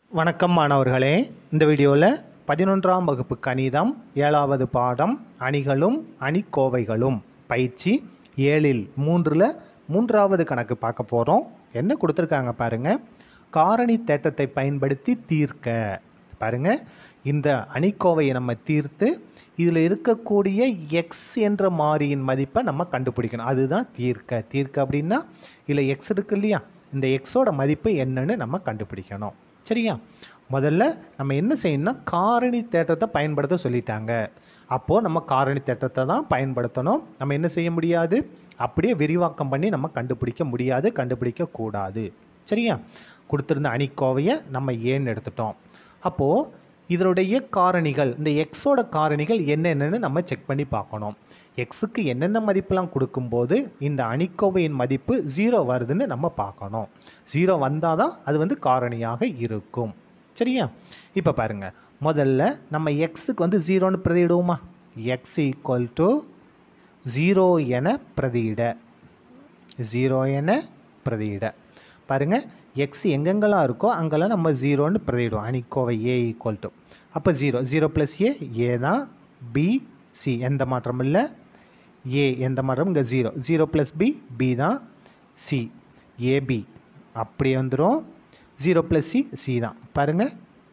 வணக்கம் மாணவர்களே இந்த வீடியோவில் பதினொன்றாம் வகுப்பு கணிதம் ஏழாவது பாடம் அணிகளும் அணிக்கோவைகளும் பயிற்சி ஏழில் மூன்றில் மூன்றாவது கணக்கு பார்க்க போகிறோம் என்ன கொடுத்துருக்காங்க பாருங்க காரணி தேற்றத்தை பயன்படுத்தி தீர்க்க பாருங்க இந்த அணிக்கோவையை நம்ம தீர்த்து இதில் இருக்கக்கூடிய எக்ஸ் என்ற மாறியின் மதிப்பை நம்ம கண்டுபிடிக்கணும் அதுதான் தீர்க்க தீர்க்க அப்படின்னா இதில் எக்ஸ் இருக்கு இல்லையா இந்த எக்ஸோட மதிப்பு என்னன்னு நம்ம கண்டுபிடிக்கணும் சரியா முதல்ல நம்ம என்ன செய்யணும்னா காரணி தேற்றத்தை பயன்படுத்த சொல்லிட்டாங்க அப்போது நம்ம காரணி தேற்றத்தை தான் பயன்படுத்தணும் நம்ம என்ன செய்ய முடியாது அப்படியே விரிவாக்கம் பண்ணி நம்ம கண்டுபிடிக்க முடியாது கண்டுபிடிக்க கூடாது சரியா கொடுத்துருந்த அணிக்கோவையை நம்ம ஏன்னு எடுத்துட்டோம் அப்போது இதனுடைய காரணிகள் இந்த எக்ஸோட காரணிகள் என்னென்னு நம்ம செக் பண்ணி பார்க்கணும் எக்ஸுக்கு என்னென்ன மதிப்பெல்லாம் கொடுக்கும்போது இந்த அணிக்கோவையின் மதிப்பு ஜீரோ வருதுன்னு நம்ம பார்க்கணும் ஜீரோ வந்தால் தான் அது வந்து காரணியாக இருக்கும் சரியா இப்போ பாருங்கள் முதல்ல நம்ம எக்ஸுக்கு வந்து ஜீரோன்னு பிரதியிடுவோமா எக்ஸ் ஈக்குவல் டு ஜீரோ என பிரதியிட ஜீரோ என பிரதியிட பாருங்கள் எக்ஸ் எங்கெங்கெல்லாம் இருக்கோ அங்கெல்லாம் நம்ம ஜீரோன்னு பிரதியிடுவோம் அணிக்கோவை ஏ ஈக்குவல் டு அப்போ zero zero plus A A தான் பி சி எந்த மாற்றமும் இல்லை ஏ எந்த மாற்றமும் இங்கே zero zero plus B B தான் சி ஏபி அப்படியே வந்துடும் ஜீரோ ப்ளஸ் சி சி தான் பாருங்கள்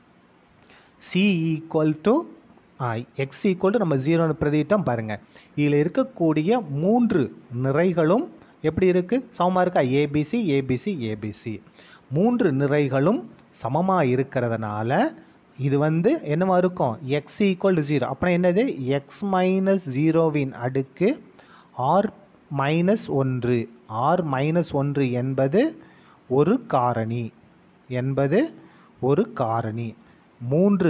C equal to X equal to நம்ம ஜீரோன்னு பிரதியிட்டோம் பாருங்கள் இதில் இருக்கக்கூடிய மூன்று நிறைகளும் எப்படி இருக்குது சமமாக இருக்கா ஏபிசி ஏபிசி ஏபிசி மூன்று நிறைகளும் சமமாக இருக்கிறதுனால இது வந்து என்னவா இருக்கும் எக்ஸ் ஈக்குவல் டு ஜீரோ அப்புறம் என்னது எக்ஸ் மைனஸ் ஜீரோவின் அடுக்கு ஆர் மைனஸ் ஒன்று ஆர் மைனஸ் ஒன்று என்பது ஒரு காரணி என்பது ஒரு காரணி மூன்று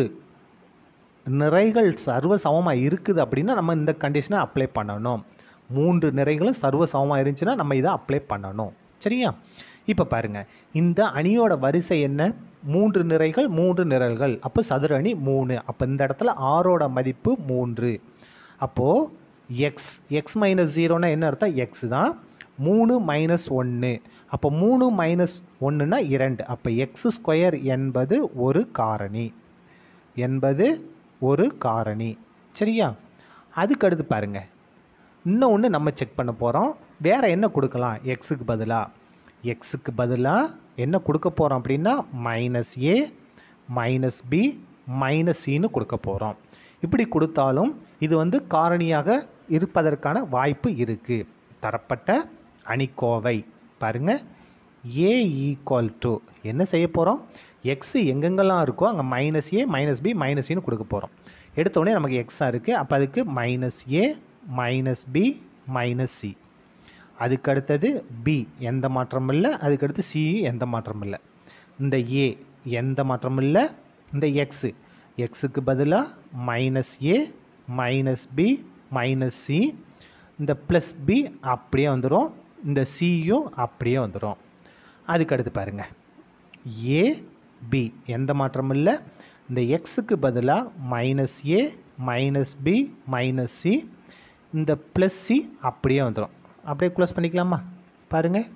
நிறைகள் சர்வ சமமாக இருக்குது அப்படின்னா நம்ம இந்த கண்டிஷனை அப்ளை பண்ணணும் மூன்று நிறைகளும் சர்வ சமமாக இருந்துச்சுன்னா நம்ம இதை அப்ளை பண்ணணும் சரியா இப்போ பாருங்கள் இந்த அணியோட வரிசை என்ன மூன்று நிறைகள் மூன்று நிரல்கள் அப்போ சதுர அணி மூணு அப்போ இந்த இடத்துல ஆரோட மதிப்பு மூன்று அப்போது எக்ஸ் எக்ஸ் மைனஸ் ஜீரோனா என்ன அர்த்தம் எக்ஸ் தான் மூணு மைனஸ் ஒன்று அப்போ மூணு மைனஸ் ஒன்றுனா இரண்டு அப்போ எக்ஸ் ஸ்கொயர் என்பது ஒரு காரணி என்பது ஒரு காரணி சரியா அதுக்கு அடுத்து பாருங்கள் இன்னொன்று நம்ம செக் பண்ண போகிறோம் வேறு என்ன கொடுக்கலாம் எக்ஸுக்கு பதிலாக எக்ஸுக்கு பதிலாக என்ன கொடுக்க போகிறோம் அப்படின்னா minus A minus B minus சின்னு கொடுக்க போகிறோம் இப்படி கொடுத்தாலும் இது வந்து காரணியாக இருப்பதற்கான வாய்ப்பு இருக்குது தரப்பட்ட அணிக்கோவை பாருங்கள் ஏ ஈக்குவல் டு என்ன செய்ய போகிறோம் எக்ஸு எங்கெங்கெல்லாம் இருக்கோ அங்கே minus A minus B minus சின்னு கொடுக்க போகிறோம் எடுத்தோடனே நமக்கு எக்ஸாக இருக்குது அப்போ அதுக்கு minus A minus B minus C அதுக்கு அடுத்தது பி எந்த மாற்றமும் இல்லை அதுக்கடுத்து சி எந்த மாற்றமும் இல்லை இந்த ஏ எந்த மாற்றமும் இல்லை இந்த எக்ஸு எக்ஸுக்கு பதிலாக minus A minus B minus C இந்த ப்ளஸ் பி அப்படியே வந்துடும் இந்த சியும் அப்படியே வந்துடும் அதுக்கு அடுத்து பாருங்கள் ஏ பி எந்த மாற்றமும் இல்லை இந்த எக்ஸுக்கு பதிலாக minus A minus B minus C இந்த ப்ளஸ் சி அப்படியே வந்துடும் அப்படியே க்ளோஸ் பண்ணிக்கலாமா பாருங்கள்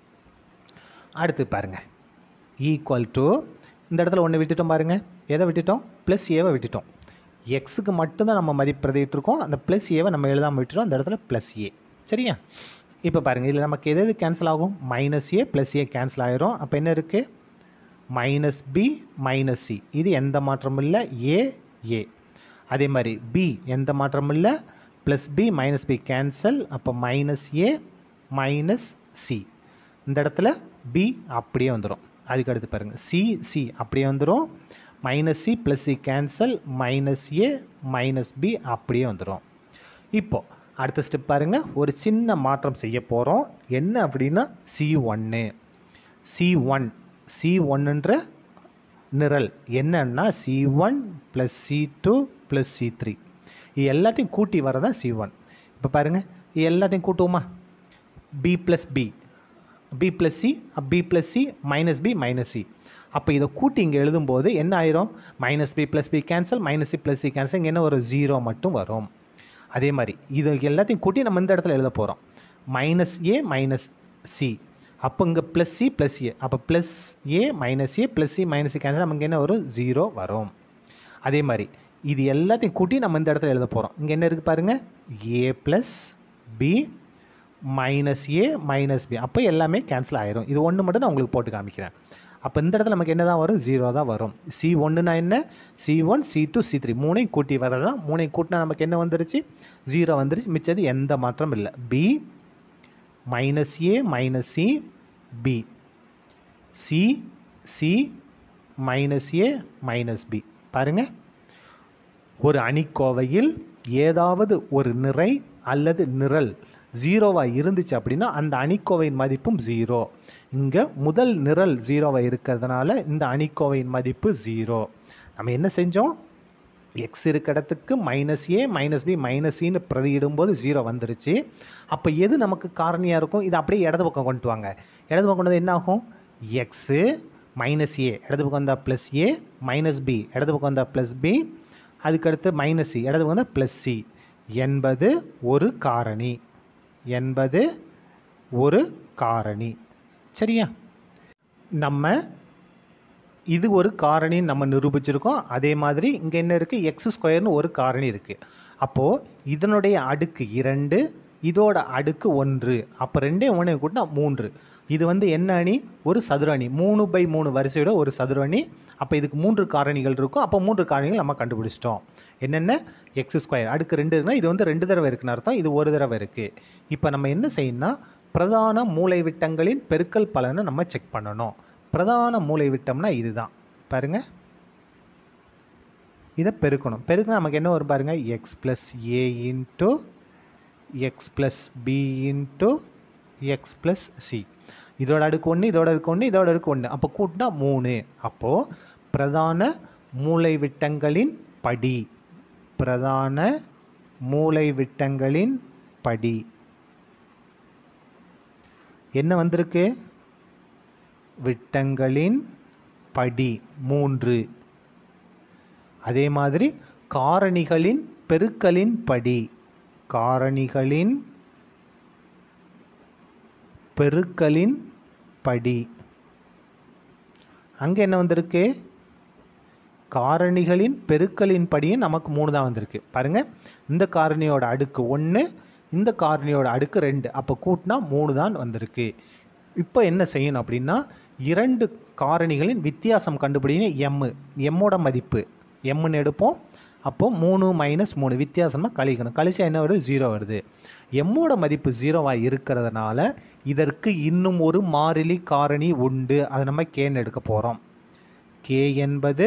அடுத்து பாருங்கள் ஈக்குவல் டு இந்த இடத்துல ஒன்று விட்டுட்டோம் பாருங்கள் எதை விட்டுட்டோம் ப்ளஸ் ஏவை விட்டுட்டோம் எக்ஸுக்கு மட்டும்தான் நம்ம மதிப்பு பிரதிட்டுருக்கோம் அந்த ப்ளஸ் ஏவை நம்ம எழுதாமல் விட்டுட்டோம் அந்த இடத்துல ப்ளஸ் ஏ சரியா இப்போ பாருங்கள் இதில் நமக்கு எது எது கேன்சல் ஆகும் minus A plus A cancel ஆயிரும் அப்போ என்ன இருக்குது மைனஸ் பி மைனஸ் சி இது எந்த மாற்றமும் இல்லை ஏ ஏ அதே மாதிரி பி எந்த மாற்றமும் இல்லை plus B minus B cancel அப்போ மைனஸ் ஏ மைனஸ் சி இந்த இடத்துல பி அப்படியே வந்துடும் அதுக்கு அடுத்து பாருங்கள் சி சி அப்படியே வந்துடும் minus C plus C cancel minus A minus B அப்படியே வந்துடும் இப்போது அடுத்த ஸ்டெப் பாருங்கள் ஒரு சின்ன மாற்றம் செய்ய போகிறோம் என்ன அப்படின்னா சி ஒன்று சி ஒன் சி ஒன்றுன்ற நிரல் என்னன்னா C one plus C two plus C three இது எல்லாத்தையும் கூட்டி வரதான் சி ஒன் இப்போ பாருங்கள் இது எல்லாத்தையும் கூட்டுவோமா B plus B B plus C B plus C minus B minus C அப்போ இதை கூட்டி இங்கே எழுதும்போது என்ன ஆயிரும் minus B plus B cancel minus C plus C cancel இங்கே என்ன ஒரு ஜீரோ மட்டும் வரும் அதே மாதிரி இது எல்லாத்தையும் கூட்டி நம்ம இந்த இடத்துல எழுத போகிறோம் மைனஸ் ஏ மைனஸ் சி அப்போ இங்கே ப்ளஸ் சி ப்ளஸ் ஏ அப்போ plus A minus A plus C minus C cancel நமக்கு என்ன வரும் ஜீரோ வரும் அதே மாதிரி இது எல்லாத்தையும் கூட்டி நம்ம இந்த இடத்துல எழுத போகிறோம் இங்கே என்ன இருக்குது பாருங்கள் A plus B minus A minus B அப்போ எல்லாமே கேன்சல் ஆயிரும் இது ஒன்று மட்டும் நான் உங்களுக்கு போட்டு காமிக்கிறேன் அப்போ இந்த இடத்துல நமக்கு என்ன தான் வரும் ஜீரோ தான் வரும் சி ஒன்றுனா என்ன C one C two C three மூணையும் கூட்டி வர்றது தான் மூணையும் கூட்டினா நமக்கு என்ன வந்துருச்சு ஜீரோ வந்துருச்சு மிச்சது எந்த மாற்றம் இல்லை B minus A minus C B C C minus A minus B பாருங்கள் ஒரு அணிக்கோவையில் ஏதாவது ஒரு நிறை அல்லது நிரல் ஜீரோவாக இருந்துச்சு அப்படின்னா அந்த அணிக்கோவையின் மதிப்பும் ஜீரோ இங்கே முதல் நிரல் ஜீரோவாக இருக்கிறதுனால இந்த அணிக்கோவையின் மதிப்பு ஜீரோ நம்ம என்ன செஞ்சோம் எக்ஸ் இருக்க இடத்துக்கு minus A minus B minus சின்னு பிரதியிடும்போது ஜீரோ வந்துருச்சு அப்போ எது நமக்கு காரணியாக இருக்கும் இது அப்படியே இடது பக்கம் கொண்டு வாங்க இடது பக்கம் கொண்டு வந்து என்ன ஆகும் எக்ஸு மைனஸ் ஏ இடது பக்கம் வந்தால் ப்ளஸ் ஏ மைனஸ் பி இடது பக்கம் வந்தால் ப்ளஸ் பி அதுக்கடுத்து மைனஸ் சி இடது பக்கம் வந்தால் ப்ளஸ் சி என்பது ஒரு காரணி என்பது ஒரு காரணி சரியா நம்ம இது ஒரு காரணின்னு நம்ம நிரூபிச்சிருக்கோம் அதே மாதிரி இங்கே என்ன இருக்குது எக்ஸ் ஸ்கொயர்னு ஒரு காரணி இருக்குது அப்போது இதனுடைய அடுக்கு இரண்டு இதோட அடுக்கு ஒன்று அப்போ ரெண்டே ஒன்றே கூட்டினா மூன்று இது வந்து என்ன அணி ஒரு சதுர அணி மூணு பை மூணு வரிசையோட ஒரு சதுர அணி அப்போ இதுக்கு மூன்று காரணிகள் இருக்கும் அப்போ மூன்று காரணிகள் நம்ம கண்டுபிடிச்சிட்டோம் என்னென்ன எக்ஸ் ஸ்கொயர் அடுக்கு ரெண்டு இருக்குன்னா இது வந்து ரெண்டு தடவை இருக்குன்னு அர்த்தம் இது ஒரு தடவை இருக்குது இப்போ நம்ம என்ன செய்யணும்னா பிரதான மூலைவிட்டங்களின் பெருக்கல் பலனை நம்ம செக் பண்ணணும் பிரதான மூலைவிட்டம்னா இதுதான் பாருங்க இதை பெருக்கணும் பெருக்கினா நமக்கு என்ன வரும் பாருங்க x plus A into x plus B into x plus C இதோட அடுக்கு ஒன்று இதோட அடுக்கு ஒன்று இதோட அடுக்கு ஒன்று அப்போ கூட்டினா மூணு அப்போது பிரதான மூலைவிட்டங்களின் படி பிரதான மூலைவிட்டங்களின் படி என்ன வந்திருக்கு விட்டங்களின் படி மூன்று அதே மாதிரி காரணிகளின் பெருக்கலின் படி காரணிகளின் பெருக்கலின் படி அங்கே என்ன வந்திருக்கு காரணிகளின் பெருக்கலின் படியும் நமக்கு மூணு தான் வந்திருக்கு பாருங்கள் இந்த காரணியோட அடுக்கு ஒன்று இந்த காரணியோட அடுக்கு ரெண்டு அப்போ கூட்டினா மூணு தான் வந்திருக்கு இப்போ என்ன செய்யணும் அப்படின்னா இரண்டு காரணிகளின் வித்தியாசம் கண்டுபிடிங்க எம்மு எம்மோட மதிப்பு எம்முன்னு எடுப்போம் அப்போது மூணு மைனஸ் மூணு வித்தியாசமாக கழிக்கணும் கழிச்சா என்ன வருது ஜீரோ வருது எம்மோட மதிப்பு ஜீரோவாக இருக்கிறதுனால இதற்கு இன்னும் ஒரு மாறிலி காரணி உண்டு அதை நம்ம கேன்னு எடுக்க போகிறோம் கே என்பது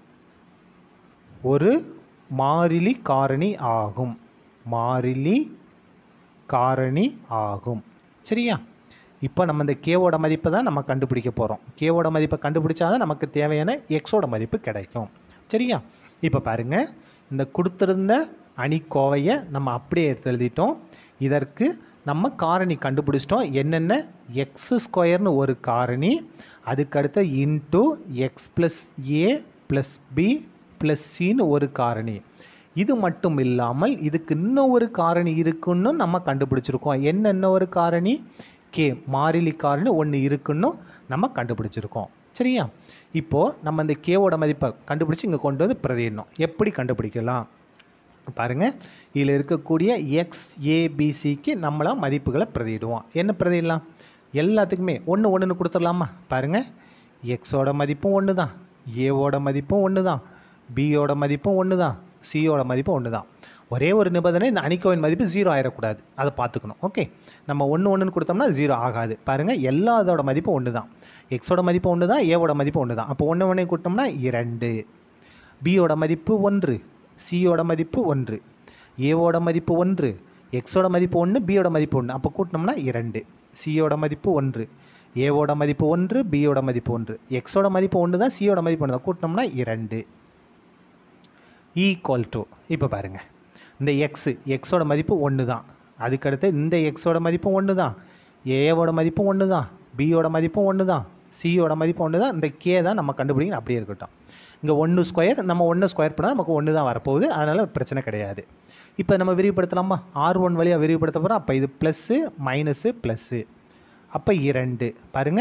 ஒரு மாறிலி காரணி ஆகும் மாறிலி காரணி ஆகும் சரியா இப்போ நம்ம இந்த கேவோட மதிப்பை தான் நம்ம கண்டுபிடிக்க போகிறோம் கேவோட மதிப்பை கண்டுபிடிச்சா தான் நமக்கு தேவையான எக்ஸோட மதிப்பு கிடைக்கும் சரியா இப்போ பாருங்கள் இந்த கொடுத்துருந்த அணிக்கோவையை நம்ம அப்படியே எடுத்து எழுதிட்டோம் இதற்கு நம்ம காரணி கண்டுபிடிச்சிட்டோம் என்னென்ன எக்ஸ் ஸ்கொயர்னு ஒரு காரணி அதுக்கடுத்த into x plus A plus B plus சின்னு ஒரு காரணி இது மட்டும் இல்லாமல் இதுக்கு இன்னும் ஒரு காரணி இருக்குன்னு நம்ம கண்டுபிடிச்சிருக்கோம் என்ன இன்னும் ஒரு காரணி கே மாறிலி காரணி ஒன்று இருக்குன்னு நம்ம கண்டுபிடிச்சிருக்கோம் சரியா இப்போது நம்ம இந்த கேவோட மதிப்பை கண்டுபிடிச்சி இங்கே கொண்டு வந்து பிரதியிடணும் எப்படி கண்டுபிடிக்கலாம் பாருங்கள் இதில் இருக்கக்கூடிய எக்ஸ் ஏபிசிக்கு நம்மளாம் மதிப்புகளை பிரதியிடுவோம் என்ன பிரதியிடலாம் எல்லாத்துக்குமே ஒன்று ஒன்றுன்னு கொடுத்துடலாமா பாருங்கள் எக்ஸோட மதிப்பும் ஒன்று தான் ஏவோட மதிப்பும் ஒன்று தான் பியோட மதிப்பும் ஒன்று தான் சியோட மதிப்பும் ஒன்று தான் ஒரே ஒரு நிபந்தனை இந்த அணிக்கோவின் மதிப்பு ஜீரோ ஆயிடக்கூடாது அதை பார்த்துக்கணும் ஓகே நம்ம ஒன்று ஒன்றுன்னு கொடுத்தோம்னா ஜீரோ ஆகாது பாருங்கள் எல்லாத்தோட மதிப்பும் ஒன்று தான் எக்ஸோட மதிப்பு ஒன்று தான் ஏவோட மதிப்பு ஒன்று தான் அப்போ ஒன்று ஒன்றே கூட்டோம்னா இரண்டு பியோட மதிப்பு ஒன்று சியோட மதிப்பு ஒன்று ஏவோட மதிப்பு ஒன்று எக்ஸோட மதிப்பு ஒன்று பியோட மதிப்பு ஒன்று அப்போ கூட்டினோம்னா இரண்டு சியோட மதிப்பு ஒன்று ஏவோட மதிப்பு ஒன்று பியோட மதிப்பு ஒன்று எக்ஸோட மதிப்பு ஒன்று தான் சியோட மதிப்பு ஒன்று தான் கூட்டினோம்னா இரண்டு ஈக்குவல் டு இப்போ பாருங்கள் இந்த எக்ஸு எக்ஸோட மதிப்பு ஒன்று தான் அதுக்கடுத்து இந்த எக்ஸோட மதிப்பும் ஒன்று தான் ஏவோட மதிப்பும் ஒன்று தான் பியோட மதிப்பும் ஒன்று தான் சியோட மதிப்பு ஒன்று தான் இந்த கே தான் நம்ம கண்டுபிடிக்கணும் அப்படியே இருக்கட்டும் இங்கே ஒன்று ஸ்கொயர் நம்ம ஒன்று ஸ்கொயர் பண்ணால் நமக்கு ஒன்று தான் வரப்போகுது அதனால் பிரச்சனை கிடையாது இப்போ நம்ம விரிவுபடுத்தலாமா ஆர் ஒன் வழியாக விரிவுபடுத்த போகிறோம் அப்போ இது ப்ளஸ்ஸு மைனஸு ப்ளஸ்ஸு அப்போ இரண்டு பாருங்க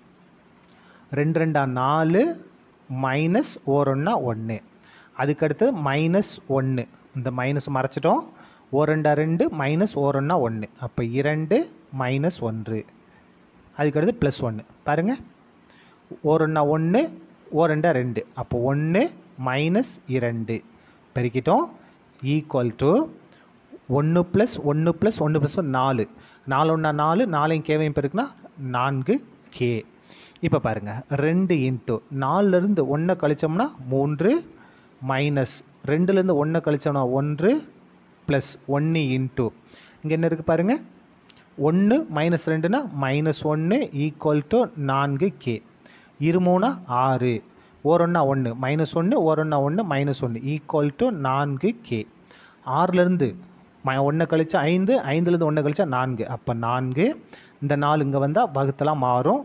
ரெண்டு ரெண்டா நாலு மைனஸ் ஓரொன்னா ஒன்று அதுக்கடுத்து மைனஸ் ஒன்று இந்த மைனஸ் மறைச்சிட்டோம் ஓர் ரெண்டா ரெண்டு மைனஸ் ஓரொன்னா ஒன்று அப்போ இரண்டு மைனஸ் ஒன்று அதுக்கடுத்து ப்ளஸ் ஒன்று பாருங்கள் ஓரொன்னா ஒன்று ஓரெண்டா ரெண்டு அப்போ ஒன்று மைனஸ் இரண்டு பெருக்கிட்டோம் ஈக்குவல் டு ஒன்று ப்ளஸ் ஒன்று ப்ளஸ் ஒன்று ப்ளஸ் நாலு நாலு ஒன்றா நாலு நாலையும் கேவையும் பெருக்குனா நான்கு கே இப்போ பாருங்கள் ரெண்டு இன்ட்டு நாலுலேருந்து ஒன்றை கழிச்சோம்னா மூன்று மைனஸ் ரெண்டுலேருந்து ஒன்றை கழிச்சோம்னா ஒன்று ப்ளஸ் ஒன்று இன்ட்டு இங்கே என்ன இருக்குது பாருங்கள் ஒன்று மைனஸ் ரெண்டுனா மைனஸ் ஒன்று ஈக்குவல் டு நான்கு கே இருமூணா ஆறு ஓரொன்னா ஒன்று மைனஸ் ஒன்று ஓரொன்னா ஒன்று மைனஸ் ஒன்று ஈக்குவல் டு நான்கு கே ஆறுலேருந்து ம ஒன்றை கழிச்சா ஐந்து ஐந்துலேருந்து ஒன்றை கழிச்சா நான்கு அப்போ நான்கு இந்த நாலு இங்கே வந்தால் வகுத்தலாம் மாறும்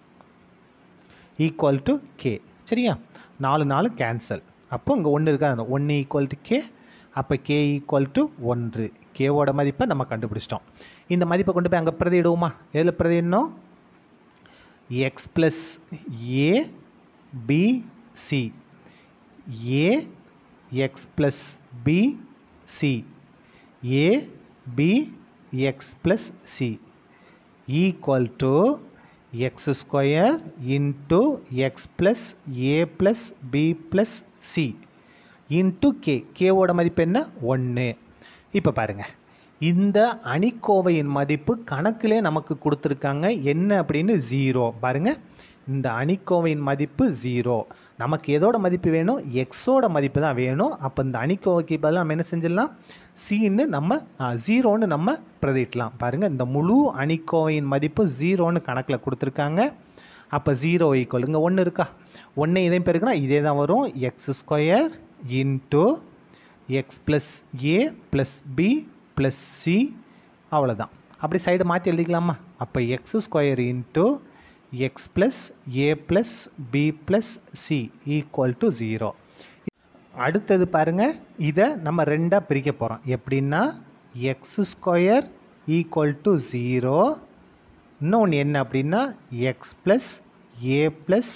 ஈக்குவல் டு கே சரியா நாலு நாலு கேன்சல் அப்போ இங்கே ஒன்று இருக்காது அந்த ஒன்று ஈக்குவல் டு கே அப்போ கே ஈக்குவல் டு ஒன்று கேவோட மதிப்பை நம்ம கண்டுபிடிச்சிட்டோம் இந்த மதிப்பை கொண்டு போய் அங்கே பிரதியிடுவோமா எதில் பிரதியிடணும் x plus A B C A x plus B C A B x plus C equal to x square into x plus A plus B plus C into K கேவோட மதிப்பு என்ன ஒன்று இப்போ பாருங்கள் இந்த அணிக்கோவையின் மதிப்பு கணக்கிலே நமக்கு கொடுத்துருக்காங்க என்ன அப்படின்னு ஜீரோ பாருங்கள் இந்த அணிக்கோவையின் மதிப்பு ஜீரோ நமக்கு எதோட மதிப்பு வேணும் எக்ஸோட மதிப்பு தான் வேணும் அப்போ இந்த அணிக்கோவைக்கு பதிலாக நம்ம என்ன செஞ்சிடலாம் சின்னு நம்ம ஜீரோன்னு நம்ம பிரதிட்டலாம் பாருங்கள் இந்த முழு அணிக்கோவையின் மதிப்பு ஜீரோன்னு கணக்கில் கொடுத்துருக்காங்க அப்போ ஜீரோ ஈக்குவல் இங்கே ஒன்று இருக்கா ஒன்று இதையும் பெருக்குனா இதே தான் வரும் x square into x plus A plus B plus C அவ்வளோதான் அப்படி சைடு மாற்றி எழுதிக்கலாமா அப்போ x square into x plus A plus B plus C equal to zero அடுத்தது பாருங்கள் இதை நம்ம ரெண்டாக பிரிக்க போகிறோம் எப்படின்னா x square equal to zero இன்னொன்று என்ன அப்படின்னா x plus A plus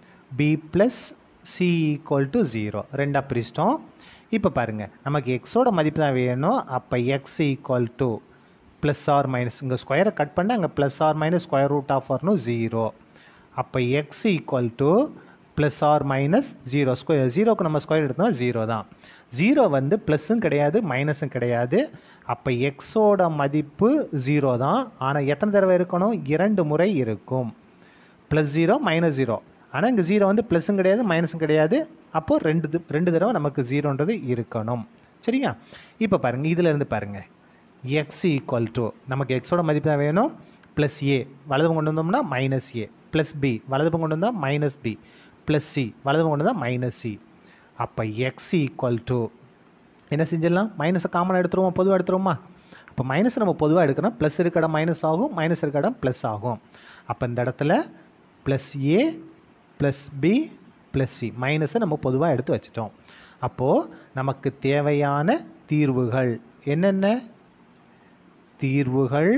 B plus C equal to zero ரெண்டாக பிரிச்சிட்டோம் இப்போ பாருங்கள் நமக்கு எக்ஸோட மதிப்பு தான் வேணும் அப்போ x equal to plus R minus இங்கே ஸ்கொயரை கட் பண்ணால் அங்கே plus R minus square root of வரணும் ஜீரோ அப்போ x equal to plus R minus zero square ஜீரோக்கு நம்ம ஸ்கொயர் எடுத்தோம்னா ஜீரோ தான் ஜீரோ வந்து ப்ளஸ்ஸும் கிடையாது மைனஸும் கிடையாது அப்போ எக்ஸோட மதிப்பு ஜீரோ தான் ஆனால் எத்தனை தடவை இருக்கணும் இரண்டு முறை இருக்கும் ப்ளஸ் ஜீரோ மைனஸ் ஜீரோ ஆனால் இங்கே ஜீரோ வந்து ப்ளஸ்ஸும் கிடையாது மைனஸும் கிடையாது அப்போது ரெண்டு தி- ரெண்டு தடவை நமக்கு ஜீரோன்றது இருக்கணும் சரியா இப்போ பாருங்கள் இதில் இருந்து பாருங்கள் எக்ஸ் ஈக்குவல் டு நமக்கு எக்ஸோட மதிப்பு தான் வேணும் ப்ளஸ் ஏ வலதுபுறம் கொண்டு வந்தோம்னா மைனஸ் ஏ ப்ளஸ் பி வலதுபுறம் கொண்டு வந்தால் மைனஸ் பி ப்ளஸ் சி வலதுபுறம் கொண்டு வந்தால் மைனஸ் சி அப்போ எக்ஸ் ஈக்குவல் டு என்ன செஞ்சிடலாம் மைனஸை காமனாக எடுத்துருவோம் பொதுவாக எடுத்துருவோமா அப்போ மைனஸ் நம்ம பொதுவாக எடுக்கணும் ப்ளஸ் இருக்க இடம் மைனஸ் ஆகும் மைனஸ் இருக்க இடம் ப்ளஸ் ஆகும் அப்போ இந்த இடத்துல plus A plus B plus C மைனஸை நம்ம பொதுவாக எடுத்து வச்சிட்டோம் அப்போது நமக்கு தேவையான தீர்வுகள் என்னென்ன தீர்வுகள்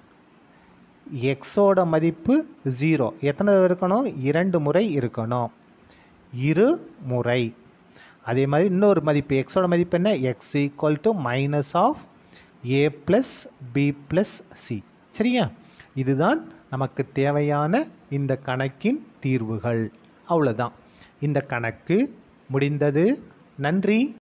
எக்ஸோட மதிப்பு ஜீரோ எத்தனை தடவை இருக்கணும் இரண்டு முறை இருக்கணும் இரு முறை அதே மாதிரி இன்னொரு மதிப்பு எக்ஸோட மதிப்பு என்ன x equal to minus of A plus B plus C சரியா இதுதான் நமக்கு தேவையான இந்த கணக்கின் தீர்வுகள் அவ்வளோதான் இந்த கணக்கு முடிந்தது நன்றி